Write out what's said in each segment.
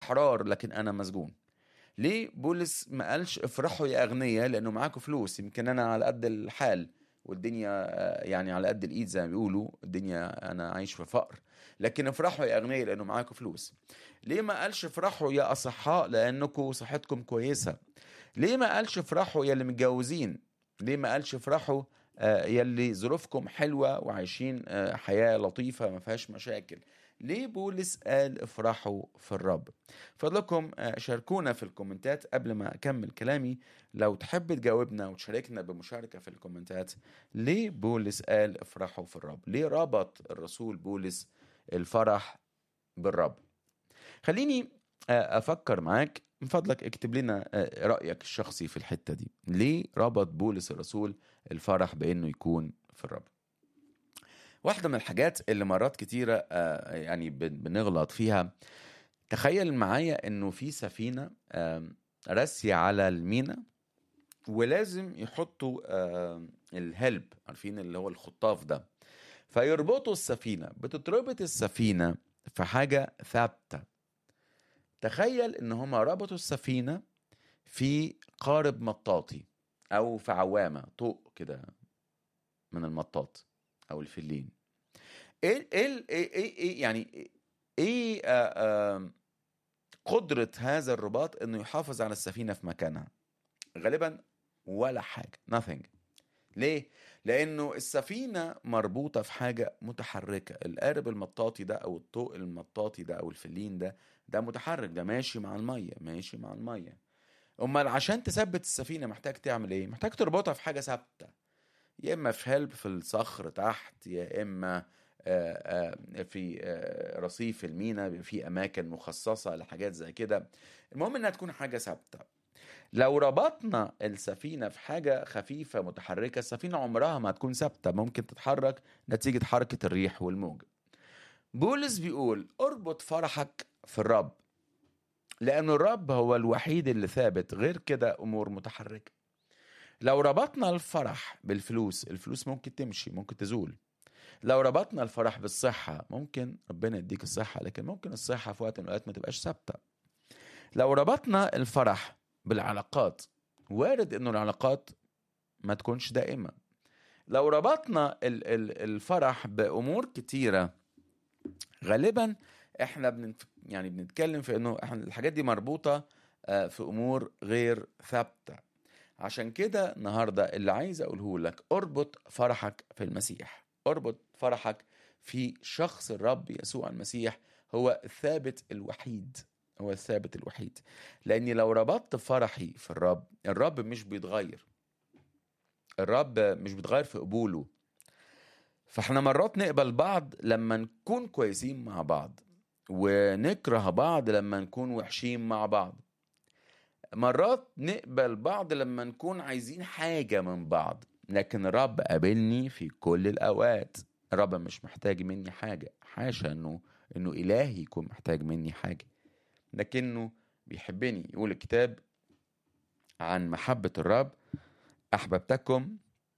احرار لكن انا مسجون ليه بولس ما قالش افرحوا يا اغنياء لانه معاكم فلوس يمكن انا على قد الحال والدنيا آه، يعني على قد الايد زي ما بيقولوا الدنيا انا عايش في فقر لكن افرحوا يا اغنياء لانه معاكم فلوس ليه ما قالش افرحوا يا اصحاء لانكم صحتكم كويسه ليه ما قالش افرحوا يا اللي متجوزين ليه ما قالش افرحوا آه، يا اللي ظروفكم حلوه وعايشين آه، حياه لطيفه ما فيهاش مشاكل ليه بولس قال افرحوا في الرب فضلكم آه، شاركونا في الكومنتات قبل ما اكمل كلامي لو تحب تجاوبنا وتشاركنا بمشاركه في الكومنتات ليه بولس قال افرحوا في الرب ليه ربط الرسول بولس الفرح بالرب خليني آه، افكر معاك من فضلك اكتب لنا آه، رايك الشخصي في الحته دي ليه ربط بولس الرسول الفرح بانه يكون في الرب واحدة من الحاجات اللي مرات كتيرة آه، يعني بن- بنغلط فيها تخيل معايا انه في سفينة آم، راسية على المينا ولازم يحطوا آم، الهلب عارفين اللي هو الخطاف ده فيربطوا السفينة بتتربط السفينة في حاجة ثابتة تخيل ان هما ربطوا السفينة في قارب مطاطي او في عوامة طوق كده من المطاط او الفلين ايه ايه ايه, إيه, إيه يعني ايه آه آه قدرة هذا الرباط انه يحافظ على السفينة في مكانها غالبا ولا حاجة nothing ليه؟ لأنه السفينة مربوطة في حاجة متحركة القارب المطاطي ده أو الطوق المطاطي ده أو الفلين ده ده متحرك ده ماشي مع المية ماشي مع المية أمال عشان تثبت السفينة محتاج تعمل إيه؟ محتاج تربطها في حاجة ثابتة يا إما في هلب في الصخر تحت يا إما آه، آه، في آه، رصيف المينا بيبقى في أماكن مخصصة لحاجات زي كده المهم إنها تكون حاجة ثابتة لو ربطنا السفينة في حاجة خفيفة متحركة السفينة عمرها ما هتكون ثابتة ممكن تتحرك نتيجة حركة الريح والموج بولس بيقول اربط فرحك في الرب لأن الرب هو الوحيد اللي ثابت غير كده أمور متحركة لو ربطنا الفرح بالفلوس الفلوس ممكن تمشي ممكن تزول لو ربطنا الفرح بالصحة ممكن ربنا يديك الصحة لكن ممكن الصحة في وقت من الأوقات ما تبقاش ثابتة لو ربطنا الفرح بالعلاقات وارد انه العلاقات ما تكونش دائمة لو ربطنا ال- ال- الفرح بأمور كتيرة غالبا احنا بنت يعني بنتكلم في انه احنا الحاجات دي مربوطة آه، في امور غير ثابتة عشان كده النهاردة اللي عايز اقوله لك اربط فرحك في المسيح اربط فرحك في شخص الرب يسوع المسيح هو الثابت الوحيد هو الثابت الوحيد لاني لو ربطت فرحي في الرب الرب مش بيتغير الرب مش بيتغير في قبوله فاحنا مرات نقبل بعض لما نكون كويسين مع بعض ونكره بعض لما نكون وحشين مع بعض مرات نقبل بعض لما نكون عايزين حاجة من بعض لكن الرب قابلني في كل الأوقات الرب مش محتاج مني حاجة حاشا انه انه إلهي يكون محتاج مني حاجة لكنه بيحبني يقول الكتاب عن محبة الرب أحببتكم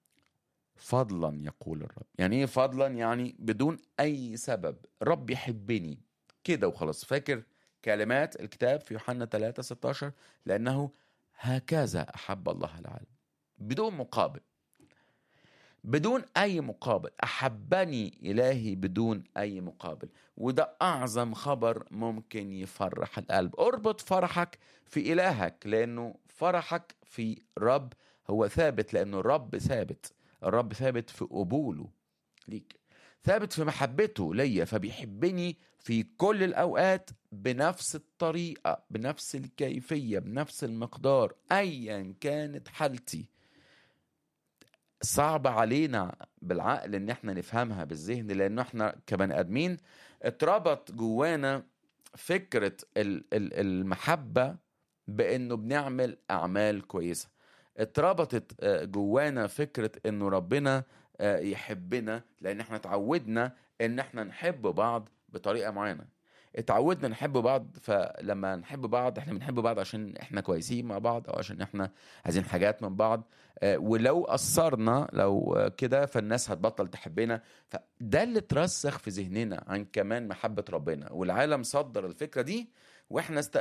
فضلا يقول الرب يعني ايه فضلا يعني بدون اي سبب الرب يحبني كده وخلاص فاكر كلمات الكتاب في يوحنا 3 16 لانه هكذا احب الله العالم بدون مقابل بدون اي مقابل احبني الهي بدون اي مقابل وده اعظم خبر ممكن يفرح القلب اربط فرحك في الهك لانه فرحك في رب هو ثابت لانه الرب ثابت الرب ثابت في قبوله ليك ثابت في محبته ليا فبيحبني في كل الأوقات بنفس الطريقة بنفس الكيفية بنفس المقدار أيا كانت حالتي صعب علينا بالعقل ان احنا نفهمها بالذهن لانه احنا كبني ادمين اتربط جوانا فكرة ال- ال- المحبة بانه بنعمل اعمال كويسة اتربطت آه، جوانا فكرة انه ربنا آه، يحبنا لان احنا اتعودنا ان احنا نحب بعض بطريقة معينة اتعودنا نحب بعض فلما نحب بعض احنا بنحب بعض عشان احنا كويسين مع بعض او عشان احنا عايزين حاجات من بعض آه، ولو قصرنا لو آه، كده فالناس هتبطل تحبنا فده اللي اترسخ في ذهننا عن كمان محبة ربنا والعالم صدر الفكرة دي واحنا است...